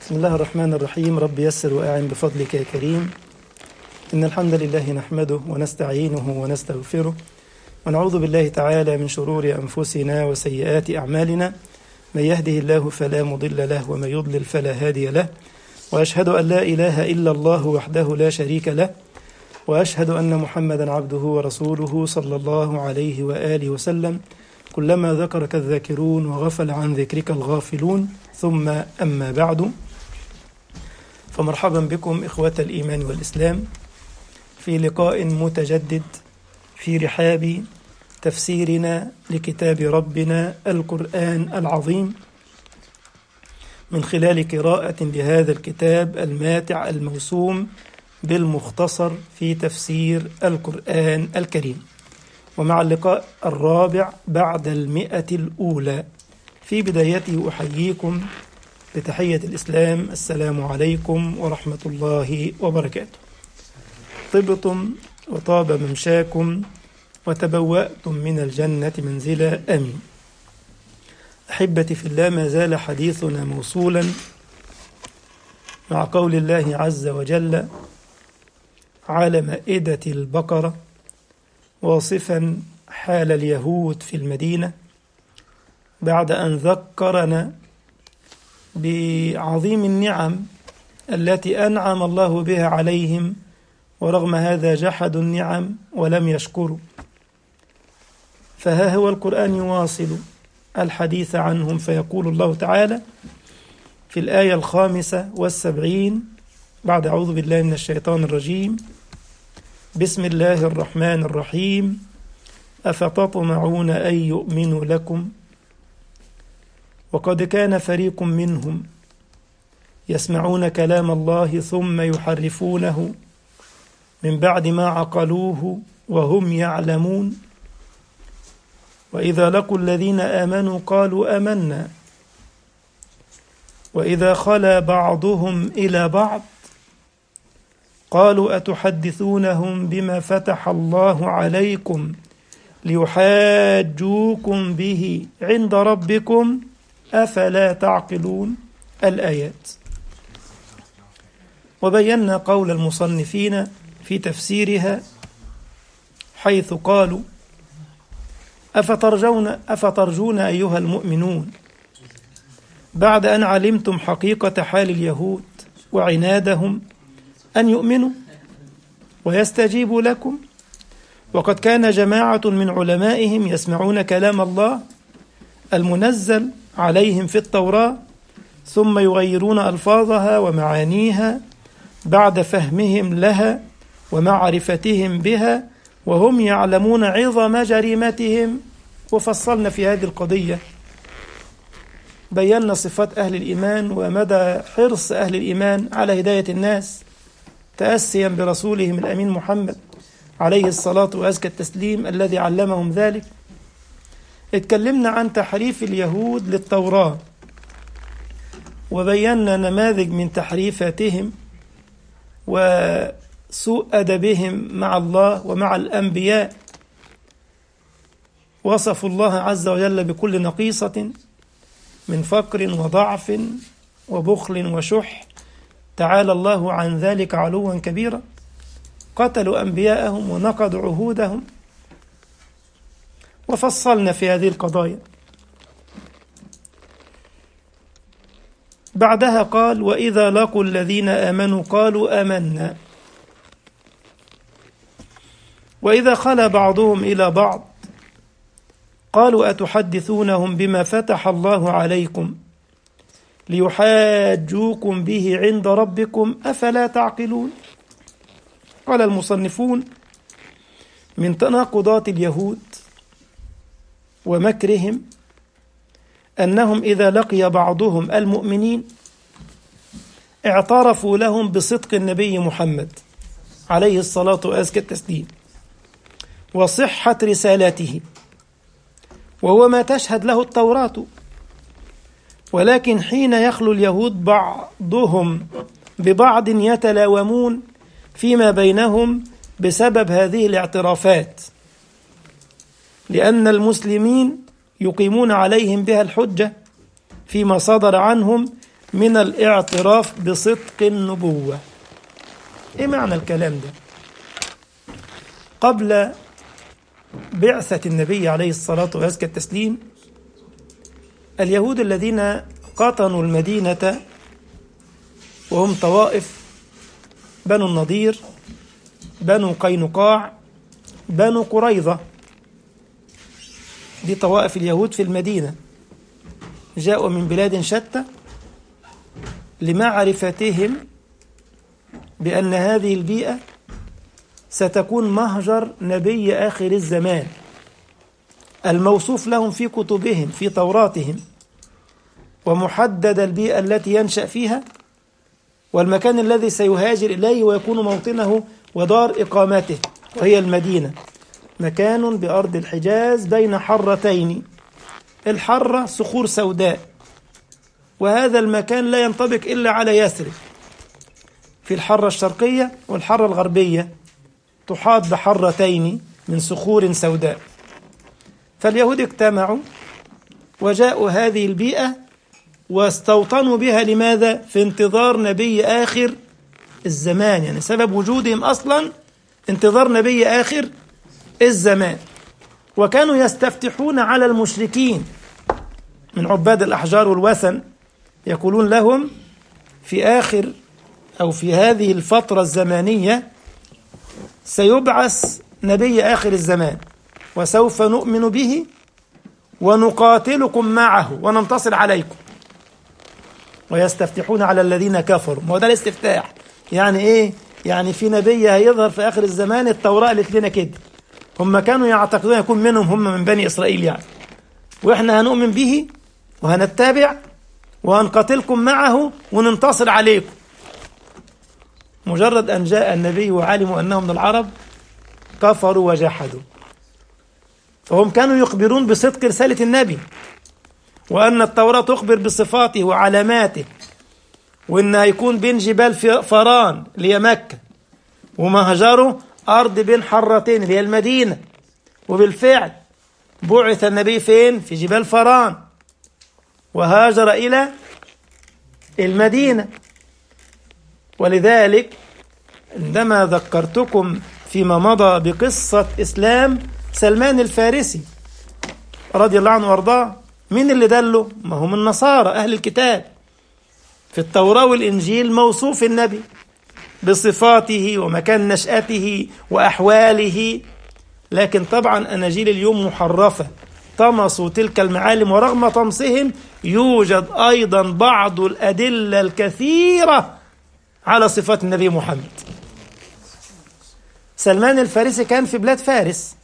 بسم الله الرحمن الرحيم رب يسر وأعن بفضلك يا كريم إن الحمد لله نحمده ونستعينه ونستغفره ونعوذ بالله تعالى من شرور أنفسنا وسيئات أعمالنا من يهده الله فلا مضل له ومن يضلل فلا هادي له وأشهد أن لا إله إلا الله وحده لا شريك له وأشهد أن محمدا عبده ورسوله صلى الله عليه وآله وسلم كلما ذكرك الذاكرون وغفل عن ذكرك الغافلون ثم أما بعد فمرحبا بكم إخوة الإيمان والإسلام في لقاء متجدد في رحاب تفسيرنا لكتاب ربنا القرآن العظيم من خلال قراءة لهذا الكتاب الماتع الموسوم بالمختصر في تفسير القرآن الكريم ومع اللقاء الرابع بعد المئة الأولى في بدايته أحييكم بتحية الإسلام السلام عليكم ورحمة الله وبركاته طبتم وطاب ممشاكم وتبوأتم من الجنة منزلا أمين أحبتي في الله ما زال حديثنا موصولا مع قول الله عز وجل على مائدة البقرة واصفا حال اليهود في المدينة بعد أن ذكرنا بعظيم النعم التي أنعم الله بها عليهم ورغم هذا جحدوا النعم ولم يشكروا فها هو القرآن يواصل الحديث عنهم فيقول الله تعالى في الآية الخامسة والسبعين بعد أعوذ بالله من الشيطان الرجيم بسم الله الرحمن الرحيم أفتطمعون أن يؤمنوا لكم وقد كان فريق منهم يسمعون كلام الله ثم يحرفونه من بعد ما عقلوه وهم يعلمون وإذا لقوا الذين آمنوا قالوا آمنا وإذا خلا بعضهم إلى بعض قالوا أتحدثونهم بما فتح الله عليكم ليحاجوكم به عند ربكم أفلا تعقلون الآيات وبينا قول المصنفين في تفسيرها حيث قالوا أفترجون أفترجون أيها المؤمنون بعد أن علمتم حقيقة حال اليهود وعنادهم أن يؤمنوا ويستجيبوا لكم وقد كان جماعة من علمائهم يسمعون كلام الله المنزل عليهم في التوراة ثم يغيرون ألفاظها ومعانيها بعد فهمهم لها ومعرفتهم بها وهم يعلمون عظم جريمتهم وفصلنا في هذه القضية بينا صفات أهل الإيمان ومدى حرص أهل الإيمان على هداية الناس تأسيا برسولهم الأمين محمد عليه الصلاة وأزكى التسليم الذي علمهم ذلك اتكلمنا عن تحريف اليهود للتوراة وبينا نماذج من تحريفاتهم وسوء أدبهم مع الله ومع الأنبياء وصفوا الله عز وجل بكل نقيصة من فقر وضعف وبخل وشح تعالى الله عن ذلك علوا كبيرا قتلوا أنبياءهم ونقضوا عهودهم وفصلنا في هذه القضايا بعدها قال وإذا لقوا الذين آمنوا قالوا آمنا وإذا خلا بعضهم إلى بعض قالوا أتحدثونهم بما فتح الله عليكم ليحاجوكم به عند ربكم أفلا تعقلون قال المصنفون من تناقضات اليهود ومكرهم أنهم إذا لقي بعضهم المؤمنين اعترفوا لهم بصدق النبي محمد عليه الصلاة وأزكى التسليم وصحة رسالته وهو ما تشهد له التوراة ولكن حين يخلو اليهود بعضهم ببعض يتلاومون فيما بينهم بسبب هذه الاعترافات لأن المسلمين يقيمون عليهم بها الحجة فيما صدر عنهم من الاعتراف بصدق النبوة ايه معنى الكلام ده قبل بعثة النبي عليه الصلاة وأزكى التسليم اليهود الذين قطنوا المدينة وهم طوائف بنو النضير بنو قينقاع بنو قريظة دي طوائف اليهود في المدينة جاءوا من بلاد شتى لمعرفتهم بأن هذه البيئة ستكون مهجر نبي آخر الزمان الموصوف لهم في كتبهم في توراتهم ومحدد البيئة التي ينشأ فيها والمكان الذي سيهاجر إليه ويكون موطنه ودار إقامته وهي المدينة مكان بأرض الحجاز بين حرتين الحرة صخور سوداء وهذا المكان لا ينطبق إلا على يثرب في الحرة الشرقية والحرة الغربية تحاط بحرتين من صخور سوداء فاليهود اجتمعوا وجاءوا هذه البيئة واستوطنوا بها لماذا؟ في انتظار نبي آخر الزمان يعني سبب وجودهم أصلا انتظار نبي آخر الزمان وكانوا يستفتحون على المشركين من عباد الأحجار والوثن يقولون لهم في آخر أو في هذه الفترة الزمانية سيبعث نبي آخر الزمان وسوف نؤمن به ونقاتلكم معه وننتصر عليكم ويستفتحون على الذين كفروا ما هو ده الاستفتاح يعني ايه يعني في نبي هيظهر في اخر الزمان التوراه قالت لنا كده هم كانوا يعتقدون يكون منهم هم من بني اسرائيل يعني واحنا هنؤمن به وهنتبع وهنقاتلكم معه وننتصر عليكم مجرد ان جاء النبي وعلموا انه من العرب كفروا وجحدوا فهم كانوا يخبرون بصدق رساله النبي وأن التوراة تخبر بصفاته وعلاماته وإن هيكون بين جبال فران اللي هي مكة ومهجره أرض بين حرتين اللي هي المدينة وبالفعل بعث النبي فين؟ في جبال فران وهاجر إلى المدينة ولذلك عندما ذكرتكم فيما مضى بقصة إسلام سلمان الفارسي رضي الله عنه وارضاه مين اللي دله؟ ما هم النصارى أهل الكتاب في التوراة والإنجيل موصوف النبي بصفاته ومكان نشأته وأحواله لكن طبعا أناجيل اليوم محرفة طمسوا تلك المعالم ورغم طمسهم يوجد أيضا بعض الأدلة الكثيرة على صفات النبي محمد سلمان الفارسي كان في بلاد فارس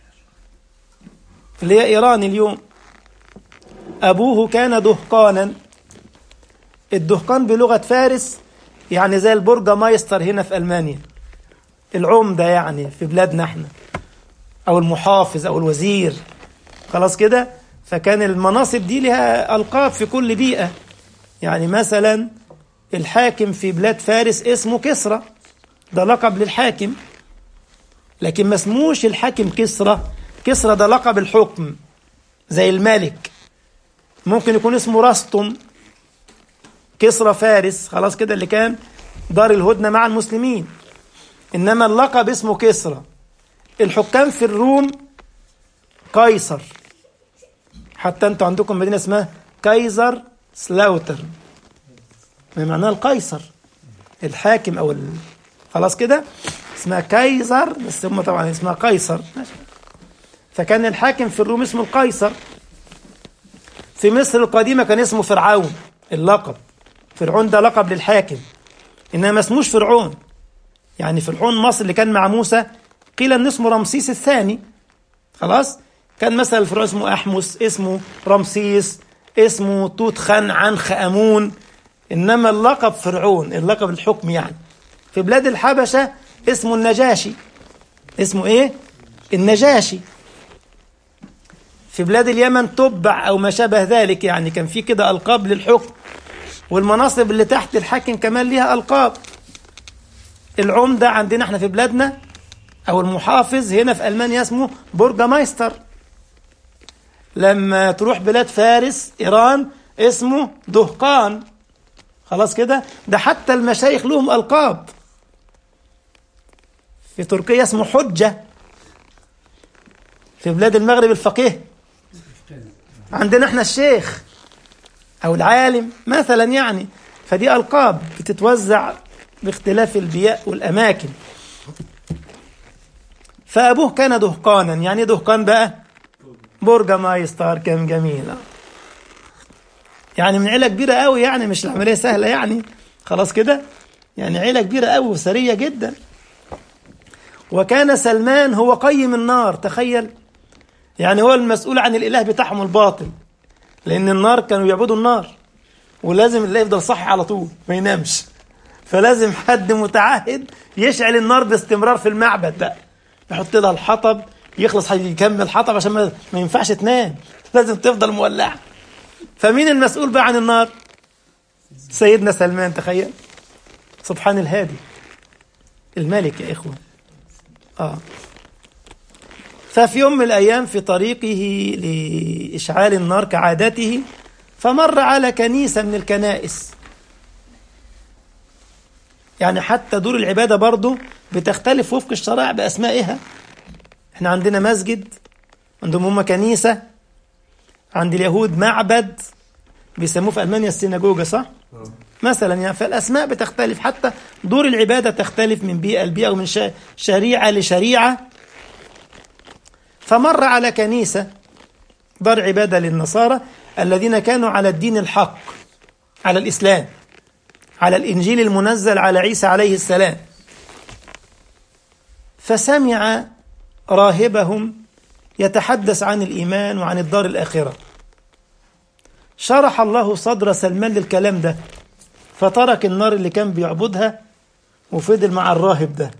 اللي هي إيران اليوم أبوه كان دهقانا الدهقان بلغة فارس يعني زي البرج مايستر هنا في ألمانيا العمدة يعني في بلادنا احنا أو المحافظ أو الوزير خلاص كده فكان المناصب دي لها ألقاب في كل بيئة يعني مثلا الحاكم في بلاد فارس اسمه كسرى ده لقب للحاكم لكن ما اسموش الحاكم كسرى كسرى ده لقب الحكم زي الملك ممكن يكون اسمه رستم كسرى فارس خلاص كده اللي كان دار الهدنة مع المسلمين إنما اللقب اسمه كسرى الحكام في الروم قيصر حتى انتوا عندكم مدينة اسمها كايزر سلاوتر ما معناها القيصر الحاكم او ال... خلاص كده اسمها كايزر بس هم طبعا اسمها قيصر فكان الحاكم في الروم اسمه القيصر في مصر القديمة كان اسمه فرعون اللقب فرعون ده لقب للحاكم إنما ما اسموش فرعون يعني فرعون مصر اللي كان مع موسى قيل ان اسمه رمسيس الثاني خلاص كان مثلا فرعون اسمه احمس اسمه رمسيس اسمه توت خان عنخ امون انما اللقب فرعون اللقب الحكم يعني في بلاد الحبشه اسمه النجاشي اسمه ايه النجاشي في بلاد اليمن تبع او ما شابه ذلك يعني كان في كده القاب للحكم والمناصب اللي تحت الحاكم كمان ليها القاب العمده عندنا احنا في بلادنا او المحافظ هنا في المانيا اسمه بورجمايستر لما تروح بلاد فارس ايران اسمه دهقان خلاص كده ده حتى المشايخ لهم ألقاب في تركيا اسمه حجة في بلاد المغرب الفقيه عندنا احنا الشيخ أو العالم مثلا يعني فدي ألقاب بتتوزع باختلاف البيئة والأماكن فأبوه كان دهقانا يعني دهقان بقى برجة مايستار كان جميل يعني من عيلة كبيرة قوي يعني مش العملية سهلة يعني خلاص كده يعني عيلة كبيرة قوي وثرية جدا وكان سلمان هو قيم النار تخيل يعني هو المسؤول عن الإله بتاعهم الباطل لأن النار كانوا يعبدوا النار ولازم الله يفضل صحي على طول ما ينامش فلازم حد متعهد يشعل النار باستمرار في المعبد بقى يحط لها الحطب يخلص يكمل حطب عشان ما, ما ينفعش تنام لازم تفضل مولعه فمين المسؤول بقى عن النار سيدنا سلمان تخيل سبحان الهادي الملك يا إخوة آه ففي يوم من الأيام في طريقه لإشعال النار كعادته فمر على كنيسة من الكنائس يعني حتى دور العبادة برضه بتختلف وفق الشرائع بأسمائها احنا عندنا مسجد عندهم هم كنيسة عند اليهود معبد بيسموه في ألمانيا السيناجوجا صح؟ مثلا يعني فالأسماء بتختلف حتى دور العبادة تختلف من بيئة لبيئة ومن شريعة لشريعة فمر على كنيسة دار عبادة للنصارى الذين كانوا على الدين الحق على الإسلام على الإنجيل المنزل على عيسى عليه السلام فسمع راهبهم يتحدث عن الإيمان وعن الدار الآخرة شرح الله صدر سلمان للكلام ده فترك النار اللي كان بيعبدها وفضل مع الراهب ده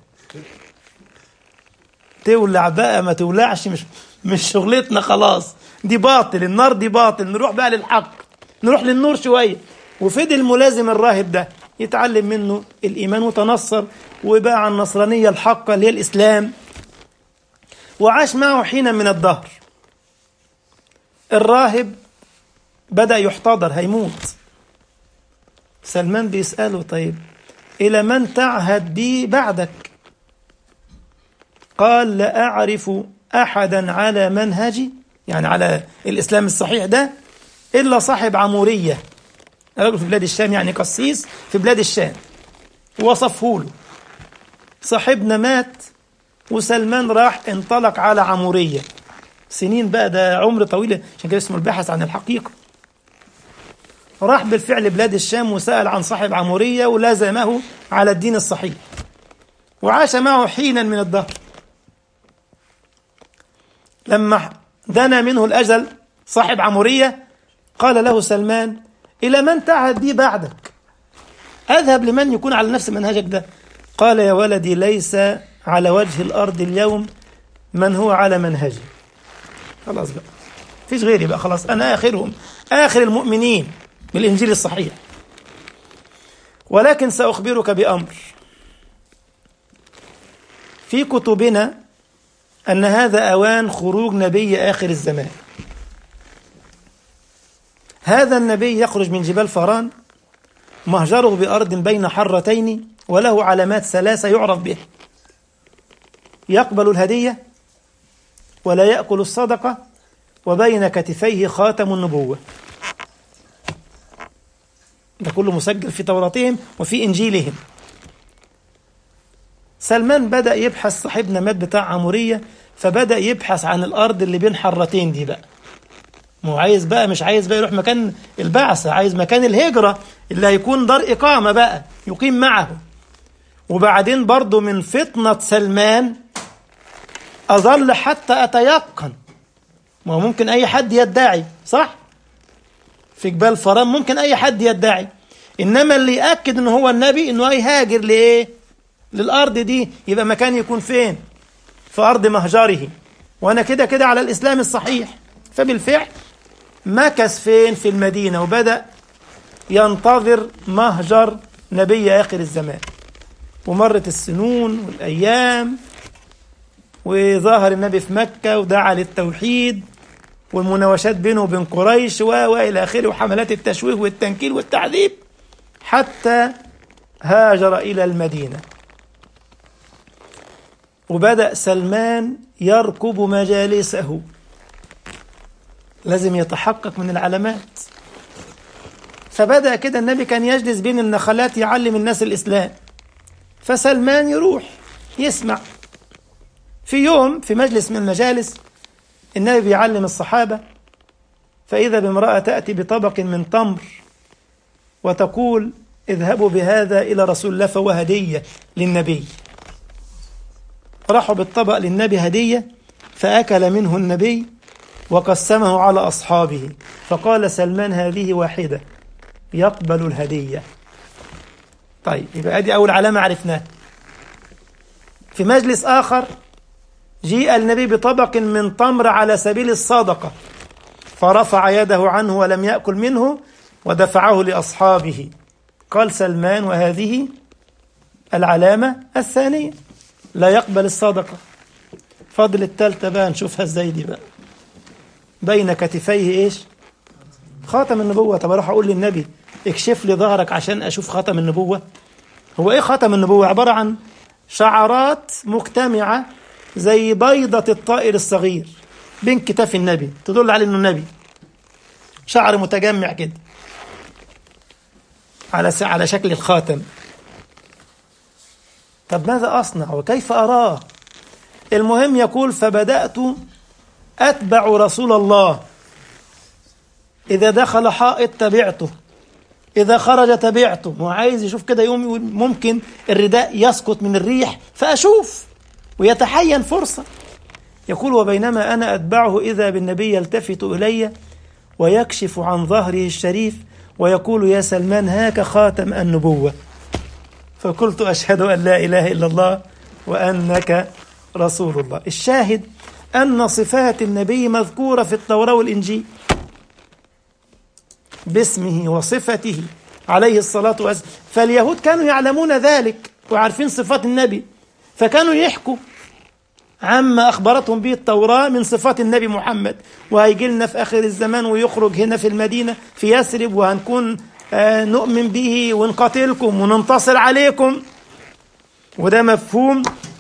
تولع بقى ما تولعش مش مش شغلتنا خلاص دي باطل النار دي باطل نروح بقى للحق نروح للنور شويه وفضل ملازم الراهب ده يتعلم منه الإيمان وتنصر وبقى على النصرانية الحقة اللي هي الإسلام وعاش معه حين من الدهر الراهب بدأ يحتضر هيموت سلمان بيسأله طيب إلى من تعهد بي بعدك قال لا أعرف أحدا على منهجي يعني على الإسلام الصحيح ده إلا صاحب عمورية رجل في بلاد الشام يعني قسيس في بلاد الشام وصفه له صاحبنا مات وسلمان راح انطلق على عمورية سنين بقى ده عمر طويل عشان كده اسمه الباحث عن الحقيقة راح بالفعل بلاد الشام وسأل عن صاحب عمورية ولازمه على الدين الصحيح وعاش معه حينا من الدهر لما دنا منه الأجل صاحب عمورية قال له سلمان إلى من تعهد بي بعدك أذهب لمن يكون على نفس منهجك ده قال يا ولدي ليس على وجه الأرض اليوم من هو على منهجي خلاص بقى فيش غيري بقى خلاص أنا آخرهم آخر المؤمنين بالإنجيل الصحيح ولكن سأخبرك بأمر في كتبنا أن هذا أوان خروج نبي آخر الزمان هذا النبي يخرج من جبال فران مهجره بأرض بين حرتين وله علامات ثلاثة يعرف به يقبل الهدية ولا يأكل الصدقة وبين كتفيه خاتم النبوة ده كله مسجل في توراتهم وفي إنجيلهم سلمان بدأ يبحث صاحبنا مات بتاع عمورية فبدأ يبحث عن الأرض اللي بين حرتين دي بقى مو عايز بقى مش عايز بقى يروح مكان البعثة عايز مكان الهجرة اللي هيكون دار إقامة بقى يقيم معه وبعدين برضه من فطنة سلمان أظل حتى أتيقن ما هو ممكن أي حد يدعي صح؟ في جبال فران ممكن أي حد يدعي إنما اللي يأكد إن هو النبي إنه هيهاجر لإيه؟ للأرض دي يبقى مكان يكون فين؟ في أرض مهجره وأنا كده كده على الإسلام الصحيح فبالفعل مكث فين في المدينة وبدأ ينتظر مهجر نبي آخر الزمان ومرت السنون والأيام وظهر النبي في مكة ودعا للتوحيد والمناوشات بينه وبين قريش و إلى آخره وحملات التشويه والتنكيل والتعذيب حتى هاجر إلى المدينة وبدأ سلمان يركب مجالسه لازم يتحقق من العلامات فبدأ كده النبي كان يجلس بين النخلات يعلم الناس الإسلام فسلمان يروح يسمع في يوم في مجلس من المجالس النبي بيعلم الصحابة فإذا بامرأة تأتي بطبق من تمر وتقول اذهبوا بهذا إلى رسول الله فهو هدية للنبي راحوا بالطبق للنبي هدية فأكل منه النبي وقسمه على أصحابه فقال سلمان هذه واحدة يقبل الهدية طيب يبقى دي أول علامة عرفناها في مجلس آخر جيء النبي بطبق من تمر على سبيل الصدقة فرفع يده عنه ولم يأكل منه ودفعه لأصحابه قال سلمان وهذه العلامة الثانية لا يقبل الصدقة فضل التالتة بقى نشوفها ازاي دي بقى بين كتفيه ايش خاتم النبوة طب اروح اقول للنبي اكشف لي ظهرك عشان اشوف خاتم النبوة هو ايه خاتم النبوة عبارة عن شعرات مجتمعة زي بيضة الطائر الصغير بين كتاف النبي تدل على انه نبي شعر متجمع كده على على شكل الخاتم طب ماذا أصنع وكيف أراه المهم يقول فبدأت أتبع رسول الله إذا دخل حائط تبعته إذا خرج تبعته وعايز يشوف كده يوم يقول ممكن الرداء يسقط من الريح فأشوف ويتحين فرصة يقول وبينما أنا أتبعه إذا بالنبي يلتفت إلي ويكشف عن ظهره الشريف ويقول يا سلمان هاك خاتم النبوة فقلت أشهد أن لا إله إلا الله وأنك رسول الله الشاهد أن صفات النبي مذكورة في التوراة والإنجيل باسمه وصفته عليه الصلاة والسلام فاليهود كانوا يعلمون ذلك وعارفين صفات النبي فكانوا يحكوا عما أخبرتهم به التوراة من صفات النبي محمد وهيجي لنا في آخر الزمان ويخرج هنا في المدينة في يثرب وهنكون آه نؤمن به ونقاتلكم وننتصر عليكم وده مفهوم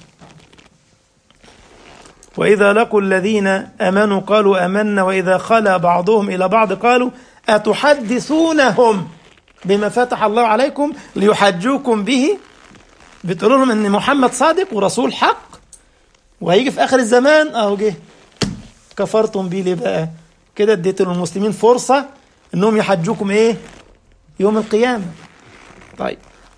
وإذا لقوا الذين آمنوا قالوا آمنا وإذا خلا بعضهم إلى بعض قالوا أتحدثونهم بما فتح الله عليكم ليحجوكم به بتقولوا لهم ان محمد صادق ورسول حق وهيجي في اخر الزمان اهو جه كفرتم بيه ليه بقى كده اديت للمسلمين فرصه انهم يحجوكم ايه يوم القيامه طيب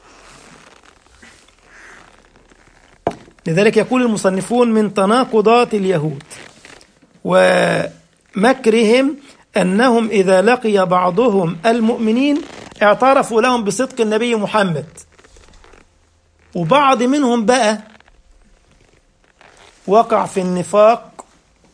لذلك يقول المصنفون من تناقضات اليهود ومكرهم انهم اذا لقي بعضهم المؤمنين اعترفوا لهم بصدق النبي محمد وبعض منهم بقى وقع في النفاق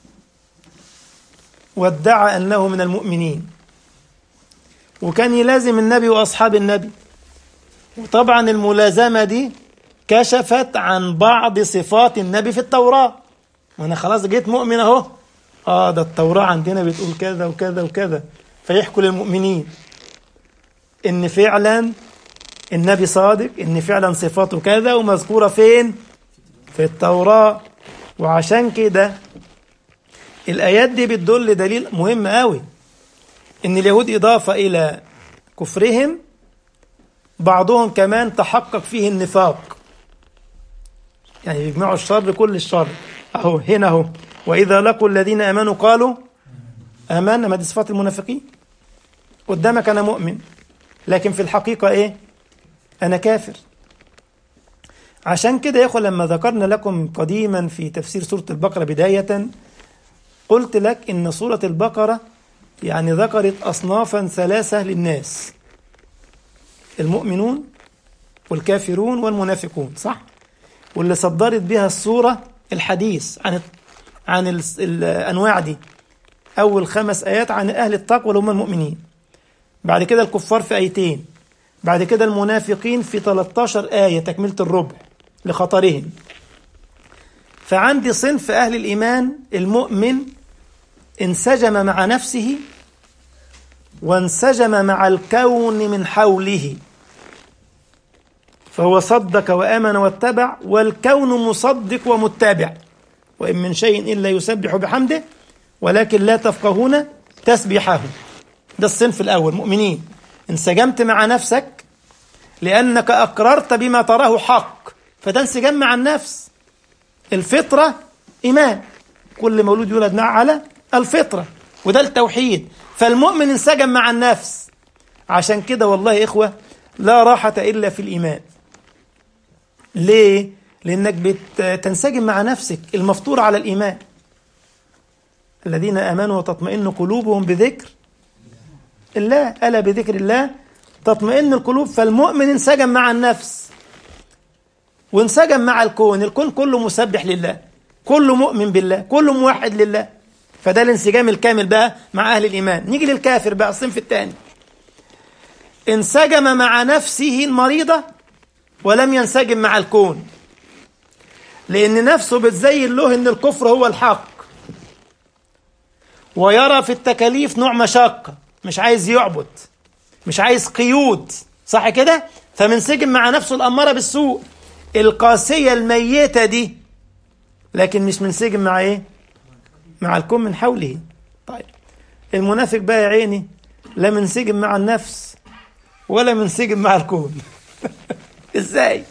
وادعى انه من المؤمنين وكان يلازم النبي واصحاب النبي وطبعا الملازمه دي كشفت عن بعض صفات النبي في التوراه وانا خلاص جيت مؤمن اهو اه ده التوراه عندنا بتقول كذا وكذا وكذا فيحكوا للمؤمنين ان فعلا النبي صادق ان فعلا صفاته كذا ومذكوره فين في التوراه وعشان كده الايات دي بتدل دليل مهم قوي ان اليهود اضافه الى كفرهم بعضهم كمان تحقق فيه النفاق يعني يجمعوا الشر كل الشر اهو هنا اهو واذا لقوا الذين امنوا قالوا امنا ما دي صفات المنافقين قدامك انا مؤمن لكن في الحقيقه ايه انا كافر عشان كده يا اخوة لما ذكرنا لكم قديما في تفسير سورة البقرة بداية قلت لك إن سورة البقرة يعني ذكرت أصنافا ثلاثة للناس المؤمنون والكافرون والمنافقون صح؟ واللي صدرت بها السورة الحديث عن عن الأنواع دي أول خمس آيات عن أهل التقوى اللي هم المؤمنين بعد كده الكفار في آيتين بعد كده المنافقين في 13 آية تكملة الربع لخطرهم فعندي صنف أهل الإيمان المؤمن انسجم مع نفسه وانسجم مع الكون من حوله فهو صدق وآمن واتبع والكون مصدق ومتبع وإن من شيء إلا يسبح بحمده ولكن لا تفقهون تسبيحه ده الصنف الأول مؤمنين انسجمت مع نفسك لأنك أقررت بما تراه حق فده انسجام مع النفس الفطرة إيمان كل مولود يولد مع على الفطرة وده التوحيد فالمؤمن انسجم مع النفس عشان كده والله يا إخوة لا راحة إلا في الإيمان ليه؟ لأنك بتنسجم مع نفسك المفطور على الإيمان الذين آمنوا وتطمئن قلوبهم بذكر الله ألا بذكر الله تطمئن القلوب فالمؤمن انسجم مع النفس وانسجم مع الكون الكون كله مسبح لله كله مؤمن بالله كله موحد لله فده الانسجام الكامل بقى مع أهل الإيمان نيجي للكافر بقى الصنف الثاني انسجم مع نفسه المريضة ولم ينسجم مع الكون لأن نفسه بتزين له أن الكفر هو الحق ويرى في التكاليف نوع مشقة مش عايز يعبد مش عايز قيود صح كده فمنسجم مع نفسه الأمارة بالسوء القاسية الميتة دي لكن مش منسجم مع ايه مع الكون من حوله طيب المنافق بقى يا عيني لا منسجم مع النفس ولا منسجم مع الكون ازاي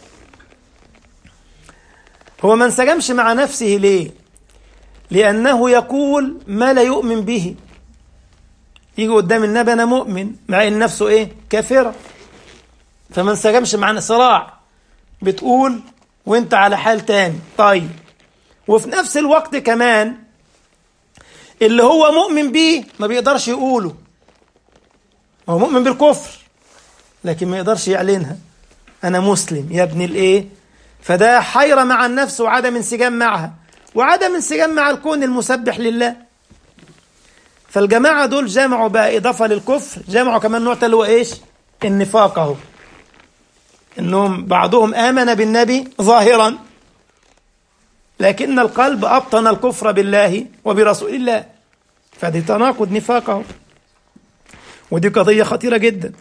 هو ما انسجمش مع نفسه ليه لأنه يقول ما لا يؤمن به يجي قدام النبي أنا مؤمن مع إن نفسه إيه كافرة فما انسجمش مع صراع بتقول وانت على حال تاني طيب وفي نفس الوقت كمان اللي هو مؤمن بيه ما بيقدرش يقوله هو مؤمن بالكفر لكن ما يقدرش يعلنها أنا مسلم يا ابن الإيه فده حيرة مع النفس وعدم انسجام معها وعدم انسجام مع الكون المسبح لله فالجماعة دول جمعوا بقى إضافة للكفر جمعوا كمان نوع اللي هو إيش النفاق أهو إنهم بعضهم آمن بالنبي ظاهرا لكن القلب أبطن الكفر بالله وبرسول الله فدي تناقض نفاقه ودي قضية خطيرة جدا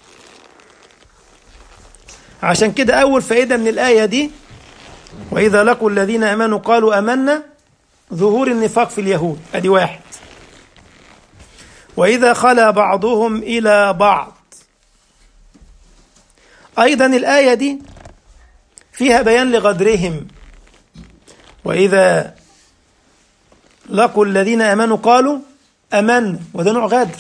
عشان كده أول فائدة من الآية دي وإذا لقوا الذين آمنوا قالوا أمنا ظهور النفاق في اليهود أدي واحد وإذا خلا بعضهم إلى بعض أيضا الآية دي فيها بيان لغدرهم وإذا لقوا الذين آمنوا قالوا أمنا وده نوع غدر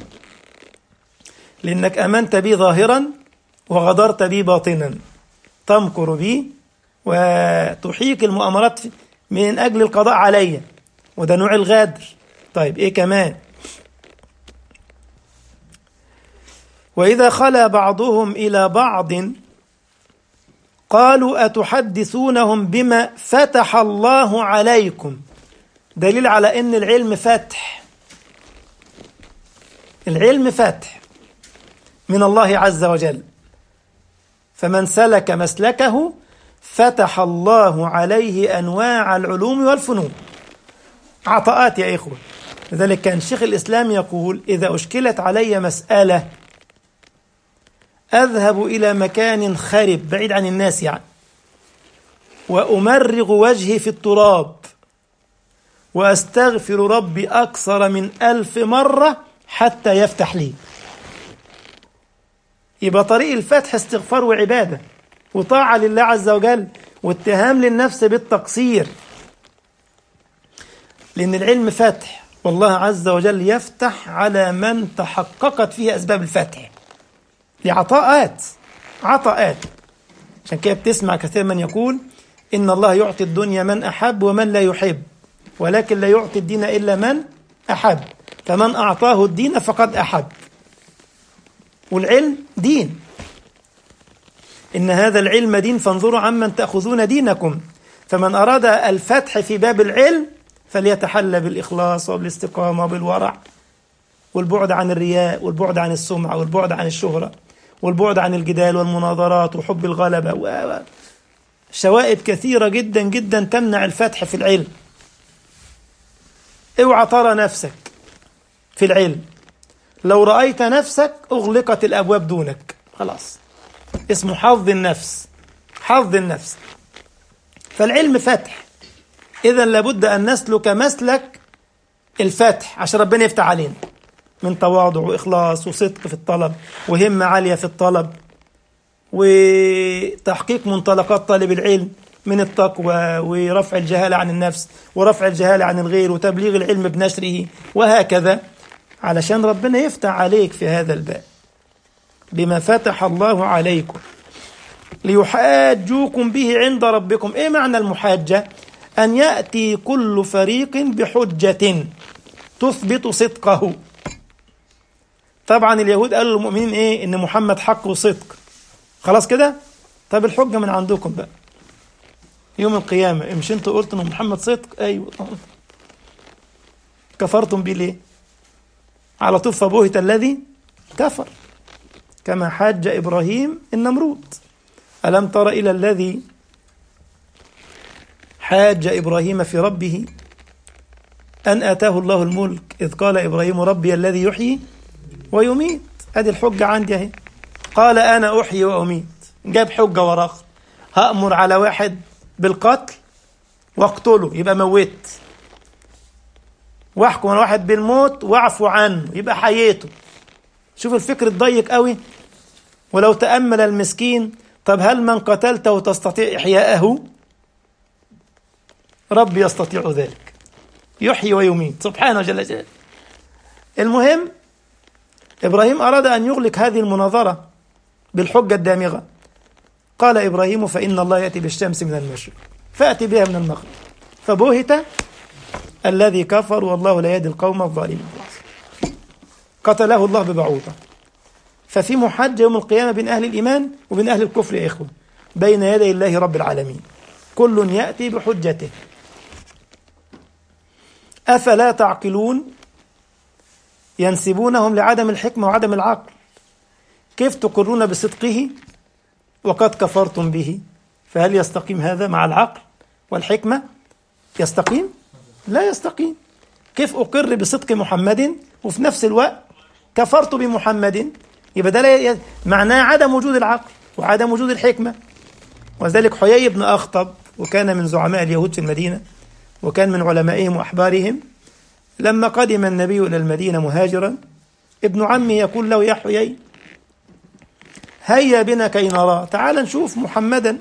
لأنك أمنت بي ظاهرا وغدرت بي باطنا تمكر بي وتحيك المؤامرات من أجل القضاء علي وده نوع الغدر طيب إيه كمان وإذا خلا بعضهم إلى بعض قالوا أتحدثونهم بما فتح الله عليكم دليل على أن العلم فتح العلم فتح من الله عز وجل فمن سلك مسلكه فتح الله عليه أنواع العلوم والفنون عطاءات يا إخوة لذلك كان شيخ الإسلام يقول إذا أشكلت علي مسألة أذهب إلى مكان خرب بعيد عن الناس يعني وأمرغ وجهي في التراب وأستغفر ربي أكثر من ألف مرة حتى يفتح لي يبقى طريق الفتح استغفار وعبادة وطاعة لله عز وجل واتهام للنفس بالتقصير لأن العلم فتح والله عز وجل يفتح على من تحققت فيه أسباب الفتح لعطاءات عطاءات عشان كده بتسمع كثير من يقول إن الله يعطي الدنيا من أحب ومن لا يحب ولكن لا يعطي الدين إلا من أحب فمن أعطاه الدين فقد أحب والعلم دين إن هذا العلم دين فانظروا عمن تأخذون دينكم فمن أراد الفتح في باب العلم فليتحلى بالإخلاص وبالاستقامة وبالورع والبعد عن الرياء والبعد عن السمعة والبعد عن الشهرة والبعد عن الجدال والمناظرات وحب الغلبة و شوائب كثيرة جدا جدا تمنع الفتح في العلم اوعى ترى نفسك في العلم لو رأيت نفسك أغلقت الأبواب دونك خلاص اسمه حظ النفس حظ النفس فالعلم فتح إذا لابد أن نسلك مسلك الفتح عشان ربنا يفتح علينا من تواضع وإخلاص وصدق في الطلب وهمة عالية في الطلب وتحقيق منطلقات طالب العلم من التقوى ورفع الجهالة عن النفس ورفع الجهالة عن الغير وتبليغ العلم بنشره وهكذا علشان ربنا يفتح عليك في هذا الباب بما فتح الله عليكم ليحاجوكم به عند ربكم ايه معنى المحاجة ان يأتي كل فريق بحجة تثبت صدقه طبعا اليهود قالوا للمؤمنين ايه ان محمد حق وصدق خلاص كده طب الحجة من عندكم بقى يوم القيامة مش انتوا قلتوا ان محمد صدق ايوه كفرتم بيه ليه على طول فبهت الذي كفر كما حاج إبراهيم النمرود ألم تر إلى الذي حاج إبراهيم في ربه أن آتاه الله الملك إذ قال إبراهيم ربي الذي يحيي ويميت هذه الحجة عندي أهي قال أنا أحيي وأميت جاب حجة وراه هأمر على واحد بالقتل واقتله يبقى موت واحكم على واحد بالموت واعفو عنه يبقى حييته شوف الفكر الضيق قوي ولو تأمل المسكين طب هل من قتلته تستطيع إحياءه رب يستطيع ذلك يحيي ويميت سبحانه جل جلاله المهم إبراهيم أراد أن يغلق هذه المناظرة بالحجة الدامغة قال إبراهيم فإن الله يأتي بالشمس من المشرق فأتي بها من المغرب فبهت الذي كفر والله لا يهدي القوم الظالمين قتله الله ببعوضة ففي محاجة يوم القيامة بين أهل الإيمان وبين أهل الكفر يا إخوة بين يدي الله رب العالمين كل يأتي بحجته أفلا تعقلون ينسبونهم لعدم الحكمة وعدم العقل كيف تقرون بصدقه وقد كفرتم به فهل يستقيم هذا مع العقل والحكمة يستقيم لا يستقيم كيف أقر بصدق محمد وفي نفس الوقت كفرت بمحمد يبقى ده ي... معناه عدم وجود العقل وعدم وجود الحكمة وذلك حيي بن أخطب وكان من زعماء اليهود في المدينة وكان من علمائهم وأحبارهم لما قدم النبي إلى المدينة مهاجرا ابن عمه يقول له يا حيي هيا بنا كي نرى تعال نشوف محمدا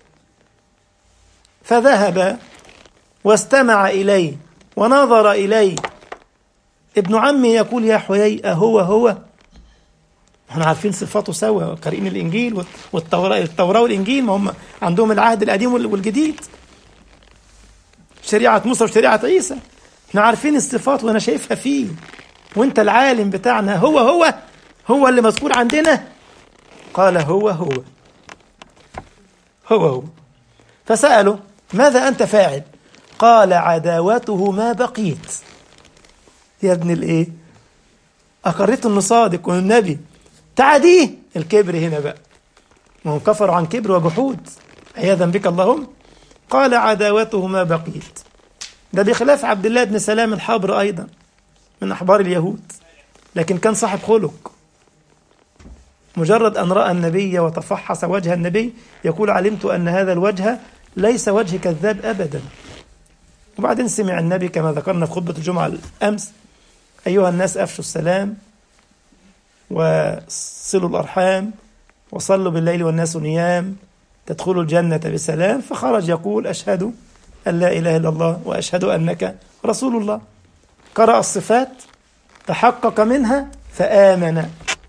فذهب واستمع إليه ونظر إليه ابن عمي يقول يا حيي أهو هو احنا عارفين صفاته سوا قارئين الإنجيل والتوراة التوراة والإنجيل ما هم عندهم العهد القديم والجديد شريعة موسى وشريعة عيسى احنا عارفين الصفات وانا شايفها فيه وانت العالم بتاعنا هو هو هو اللي مذكور عندنا قال هو هو هو هو فسأله ماذا أنت فاعل قال عداوته ما بقيت يا ابن الايه أقريت انه صادق والنبي تعديه الكبر هنا بقى ما هم كفروا عن كبر وجحود عياذا بك اللهم قال عداوته ما بقيت ده بخلاف عبد الله بن سلام الحبر أيضا من أحبار اليهود لكن كان صاحب خلق مجرد أن رأى النبي وتفحص وجه النبي يقول علمت أن هذا الوجه ليس وجه كذاب أبدا وبعدين سمع النبي كما ذكرنا في خطبة الجمعة الأمس أيها الناس أفشوا السلام وصلوا الأرحام وصلوا بالليل والناس نيام تدخلوا الجنة بسلام فخرج يقول أشهد أن لا إله إلا الله وأشهد أنك رسول الله قرأ الصفات تحقق منها فآمن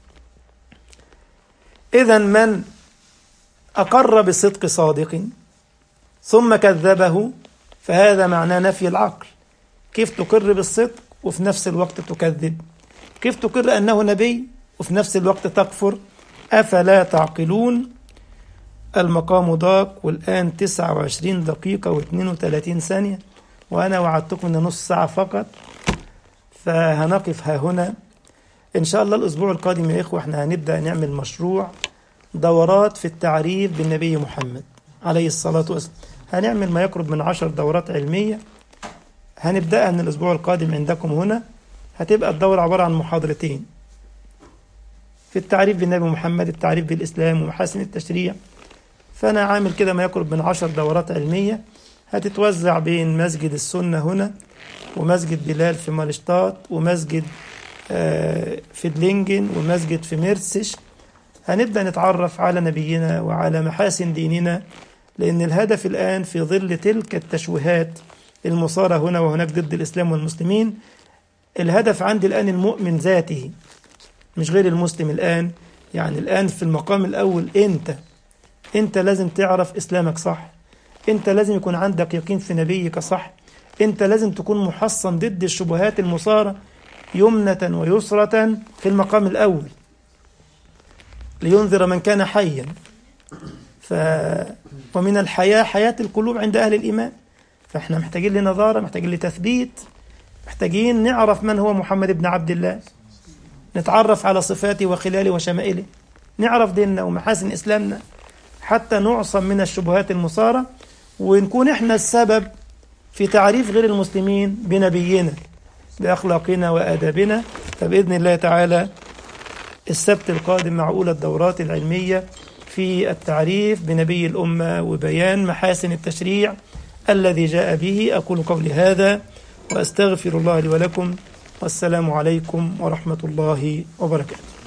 إذا من أقر بصدق صادق ثم كذبه فهذا معناه نفي العقل كيف تقر بالصدق وفي نفس الوقت تكذب كيف تقر أنه نبي وفي نفس الوقت تكفر أفلا تعقلون المقام ضاق والآن 29 دقيقة و32 ثانية وأنا وعدتكم أن نص ساعة فقط فهنقف ها هنا إن شاء الله الأسبوع القادم يا إخوة إحنا هنبدأ نعمل مشروع دورات في التعريف بالنبي محمد عليه الصلاة والسلام هنعمل ما يقرب من عشر دورات علمية هنبدأها من الأسبوع القادم عندكم هنا هتبقى الدورة عبارة عن محاضرتين في التعريف بالنبي محمد التعريف بالإسلام ومحاسن التشريع فأنا عامل كده ما يقرب من عشر دورات علمية هتتوزع بين مسجد السنة هنا ومسجد بلال في مالشتات ومسجد آه، في دلينجن ومسجد في ميرسش هنبدأ نتعرف على نبينا وعلى محاسن ديننا لأن الهدف الآن في ظل تلك التشويهات المصارة هنا وهناك ضد الإسلام والمسلمين الهدف عندي الآن المؤمن ذاته مش غير المسلم الآن يعني الآن في المقام الأول أنت أنت لازم تعرف إسلامك صح أنت لازم يكون عندك يقين في نبيك صح أنت لازم تكون محصن ضد الشبهات المصارة يمنة ويسرة في المقام الأول لينذر من كان حيا ف... ومن الحياة حياة القلوب عند أهل الإيمان فإحنا محتاجين لنظارة محتاجين لتثبيت محتاجين نعرف من هو محمد بن عبد الله نتعرف على صفاته وخلاله وشمائله نعرف ديننا ومحاسن إسلامنا حتى نعصم من الشبهات المصارة ونكون إحنا السبب في تعريف غير المسلمين بنبينا بأخلاقنا وآدابنا فبإذن الله تعالى السبت القادم مع أولى الدورات العلمية في التعريف بنبي الأمة وبيان محاسن التشريع الذي جاء به أقول قولي هذا وأستغفر الله لي ولكم والسلام عليكم ورحمة الله وبركاته